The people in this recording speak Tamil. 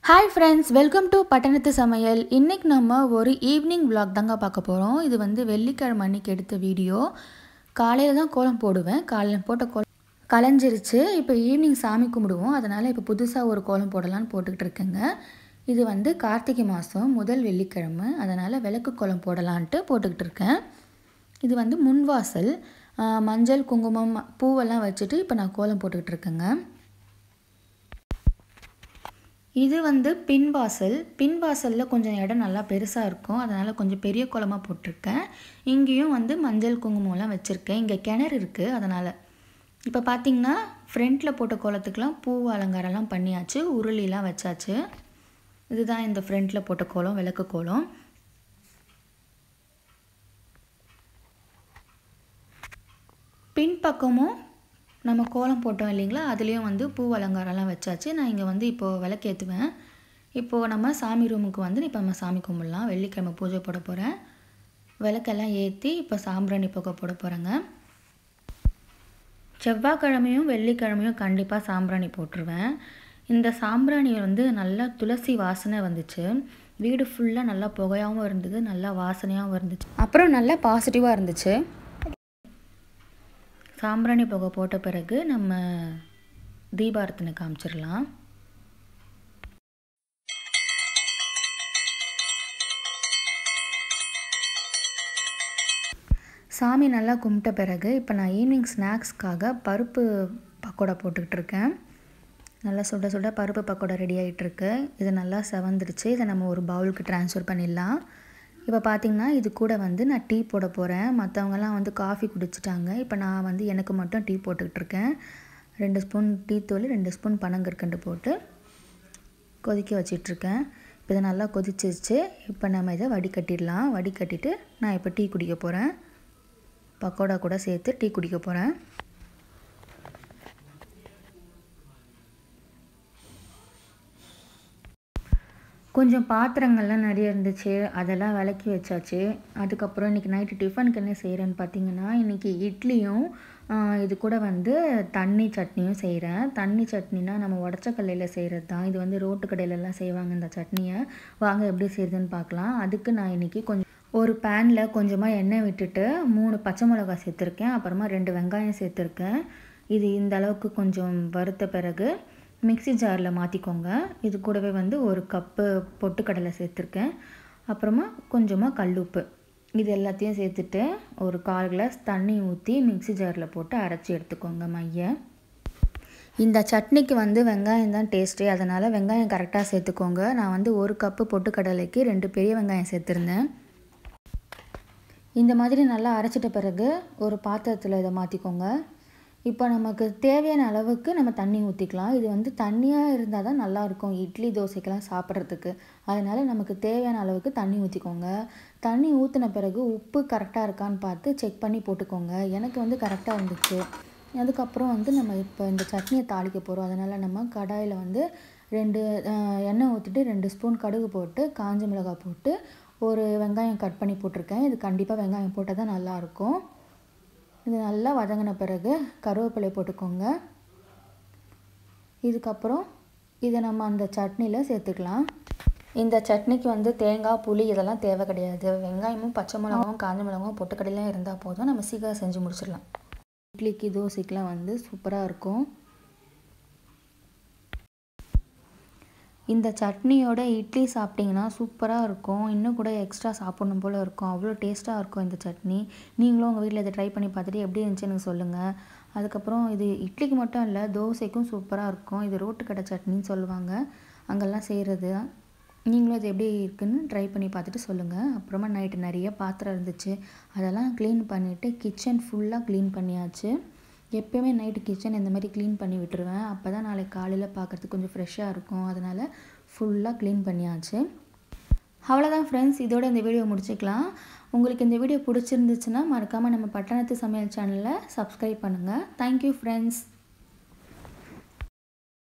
ஹாய் ஃப்ரெண்ட்ஸ் வெல்கம் டு பட்டணத்து சமையல் இன்றைக்கி நம்ம ஒரு ஈவினிங் vlog தாங்க பார்க்க போகிறோம் இது வந்து வெள்ளிக்கிழமை அன்னைக்கு எடுத்த வீடியோ காலையில் தான் கோலம் போடுவேன் காலையில் போட்ட கோலம் கலைஞ்சிருச்சு இப்போ ஈவினிங் சாமி கும்பிடுவோம் அதனால் இப்போ புதுசாக ஒரு கோலம் போடலான்னு போட்டுக்கிட்டு இருக்கேங்க இது வந்து கார்த்திகை மாதம் முதல் வெள்ளிக்கிழமை அதனால் விளக்கு கோலம் போடலான்ட்டு போட்டுக்கிட்டு இருக்கேன் இது வந்து முன்வாசல் ஆ, மஞ்சள் குங்குமம் பூவெல்லாம் வச்சுட்டு இப்போ நான் கோலம் போட்டுக்கிட்டு இருக்கேங்க இது வந்து பின்வாசல் பின்வாசலில் கொஞ்சம் இடம் நல்லா பெருசாக இருக்கும் அதனால் கொஞ்சம் பெரிய குளமாக போட்டிருக்கேன் இங்கேயும் வந்து மஞ்சள் குங்குமம்லாம் வச்சுருக்கேன் இங்கே கிணறு இருக்குது அதனால் இப்போ பார்த்தீங்கன்னா ஃப்ரண்ட்டில் போட்ட கோலத்துக்கெலாம் பூ அலங்காரம்லாம் பண்ணியாச்சு உருளிலாம் வச்சாச்சு இதுதான் இந்த ஃப்ரண்ட்டில் போட்ட கோலம் விளக்கு கோலம் பின்பக்கமும் நம்ம கோலம் போட்டோம் இல்லைங்களா அதுலேயும் வந்து பூ அலங்காரம்லாம் வச்சாச்சு நான் இங்கே வந்து இப்போது விளக்கேற்றுவேன் இப்போது நம்ம சாமி ரூமுக்கு வந்து இப்போ நம்ம சாமி கும்பிடலாம் வெள்ளிக்கிழமை பூஜை போட போகிறேன் விளக்கெல்லாம் ஏற்றி இப்போ சாம்பிராணி புகை போட போகிறேங்க செவ்வாய்க்கிழமையும் வெள்ளிக்கிழமையும் கண்டிப்பாக சாம்பிராணி போட்டுருவேன் இந்த சாம்பிராணி வந்து நல்லா துளசி வாசனை வந்துச்சு வீடு ஃபுல்லாக நல்லா புகையாகவும் இருந்தது நல்லா வாசனையாகவும் இருந்துச்சு அப்புறம் நல்லா பாசிட்டிவாக இருந்துச்சு சாம்பிராணி புகை போட்ட பிறகு நம்ம தீபாரத்தனை காமிச்சிடலாம் சாமி நல்லா கும்பிட்ட பிறகு இப்போ நான் ஈவினிங் ஸ்நாக்ஸ்க்காக பருப்பு பக்கோடா போட்டுக்கிட்டு இருக்கேன் நல்லா சுட சுட பருப்பு பக்கோடா ரெடி ஆகிட்டுருக்கு இது நல்லா செவந்துருச்சு இதை நம்ம ஒரு பவுலுக்கு ட்ரான்ஸ்ஃபர் பண்ணிடலாம் இப்போ பார்த்திங்கன்னா இது கூட வந்து நான் டீ போட போகிறேன் மற்றவங்கலாம் வந்து காஃபி குடிச்சிட்டாங்க இப்போ நான் வந்து எனக்கு மட்டும் டீ போட்டுக்கிட்டு இருக்கேன் ரெண்டு ஸ்பூன் டீ தூள் ரெண்டு ஸ்பூன் பனங்கற்கண்டு போட்டு கொதிக்க வச்சிட்ருக்கேன் இப்போ இதை நல்லா கொதிச்சிருச்சு இப்போ நம்ம இதை வடிகட்டிடலாம் வடிகட்டிட்டு நான் இப்போ டீ குடிக்க போகிறேன் பக்கோடா கூட சேர்த்து டீ குடிக்க போகிறேன் கொஞ்சம் பாத்திரங்கள்லாம் நிறைய இருந்துச்சு அதெல்லாம் விளக்கி வச்சாச்சு அதுக்கப்புறம் இன்றைக்கி நைட்டு டிஃபனுக்கு என்ன செய்கிறேன்னு பார்த்தீங்கன்னா இன்றைக்கி இட்லியும் ஆஹ், இது கூட வந்து தண்ணி சட்னியும் செய்கிறேன் தண்ணி சட்னினா நம்ம உடச்ச கல்லையில் செய்கிறது தான் இது வந்து ரோட்டு கடையிலலாம் செய்வாங்க இந்த சட்னியை வாங்க எப்படி செய்யுதுன்னு பார்க்கலாம் அதுக்கு நான் இன்றைக்கி கொஞ்சம் ஒரு பேனில் கொஞ்சமாக எண்ணெய் விட்டுட்டு மூணு பச்சை மிளகாய் சேர்த்துருக்கேன் அப்புறமா ரெண்டு வெங்காயம் சேர்த்துருக்கேன் இது இந்த அளவுக்கு கொஞ்சம் வறுத்த பிறகு மிக்ஸி ஜாரில் மாற்றிக்கோங்க இது கூடவே வந்து ஒரு கப்பு பொட்டுக்கடலை சேர்த்துருக்கேன் அப்புறமா கொஞ்சமாக கல்லுப்பு இது எல்லாத்தையும் சேர்த்துட்டு ஒரு கால் கிளாஸ் தண்ணி ஊற்றி மிக்ஸி ஜாரில் போட்டு அரைச்சி எடுத்துக்கோங்க மைய இந்த சட்னிக்கு வந்து வெங்காயம் தான் டேஸ்ட்டு அதனால் வெங்காயம் கரெக்டாக சேர்த்துக்கோங்க நான் வந்து ஒரு கப்பு பொட்டுக்கடலைக்கு ரெண்டு பெரிய வெங்காயம் சேர்த்துருந்தேன் இந்த மாதிரி நல்லா அரைச்சிட்ட பிறகு ஒரு பாத்திரத்தில் இதை மாற்றிக்கோங்க இப்போ நமக்கு தேவையான அளவுக்கு நம்ம தண்ணி ஊற்றிக்கலாம் இது வந்து தண்ணியாக இருந்தால் தான் நல்லாயிருக்கும் இட்லி தோசைக்கெல்லாம் சாப்பிட்றதுக்கு அதனால் நமக்கு தேவையான அளவுக்கு தண்ணி ஊற்றிக்கோங்க தண்ணி ஊற்றின பிறகு உப்பு கரெக்டாக இருக்கான்னு பார்த்து செக் பண்ணி போட்டுக்கோங்க எனக்கு வந்து கரெக்டாக இருந்துச்சு அதுக்கப்புறம் வந்து நம்ம இப்போ இந்த சட்னியை தாளிக்க போகிறோம் அதனால் நம்ம கடாயில் வந்து ரெண்டு அஹ், எண்ணெய் ஊற்றிட்டு ரெண்டு ஸ்பூன் கடுகு போட்டு காஞ்ச மிளகாய் போட்டு ஒரு வெங்காயம் கட் பண்ணி போட்டிருக்கேன் இது கண்டிப்பாக வெங்காயம் போட்டால் தான் நல்லாயிருக்கும் இது நல்லா வதங்கின பிறகு கருவேப்பிலை போட்டுக்கோங்க இதுக்கப்புறம் இதை நம்ம அந்த சட்னியில் சேர்த்துக்கலாம் இந்த சட்னிக்கு வந்து தேங்காய் புளி இதெல்லாம் தேவை கிடையாது வெங்காயமும் பச்சை மிளகாவும் காஞ்ச மிளகாவும் பொட்டுக்கடலையும் இருந்தால் போதும் நம்ம சீக்கிரம் செஞ்சு முடிச்சிடலாம் இட்லிக்கு தோசைக்கெலாம் வந்து சூப்பராக இருக்கும் இந்த சட்னியோட இட்லி சாப்பிட்டிங்கன்னா சூப்பராக இருக்கும் இன்னும் கூட எக்ஸ்ட்ரா சாப்பிடணும் போல் இருக்கும் அவ்வளோ டேஸ்ட்டாக இருக்கும் இந்த சட்னி நீங்களும் உங்கள் வீட்டில் இதை ட்ரை பண்ணி பார்த்துட்டு எப்படி இருந்துச்சு எனக்கு சொல்லுங்கள் அதுக்கப்புறம் இது இட்லிக்கு மட்டும் இல்லை தோசைக்கும் சூப்பராக இருக்கும் இது ரோட்டு கடை சட்னின்னு சொல்லுவாங்க அங்கெல்லாம் செய்கிறது நீங்களும் இது எப்படி இருக்குன்னு ட்ரை பண்ணி பார்த்துட்டு சொல்லுங்கள் அப்புறமா நைட்டு நிறைய பாத்திரம் இருந்துச்சு அதெல்லாம் க்ளீன் பண்ணிவிட்டு கிச்சன் ஃபுல்லாக க்ளீன் பண்ணியாச்சு எப்பயுமே நைட்டு கிச்சன் இந்த மாதிரி க்ளீன் பண்ணி விட்டுருவேன் அப்போ தான் நாளைக்கு காலையில் பார்க்குறதுக்கு கொஞ்சம் ஃப்ரெஷ்ஷாக இருக்கும் அதனால் ஃபுல்லாக க்ளீன் பண்ணியாச்சு அவ்வளோதான் ஃப்ரெண்ட்ஸ் இதோட இந்த வீடியோ முடிச்சுக்கலாம் உங்களுக்கு இந்த வீடியோ பிடிச்சிருந்துச்சுன்னா மறக்காமல் நம்ம பட்டணத்து சமையல் சேனலை சப்ஸ்கிரைப் பண்ணுங்கள் தேங்க்யூ ஃப்ரெண்ட்ஸ்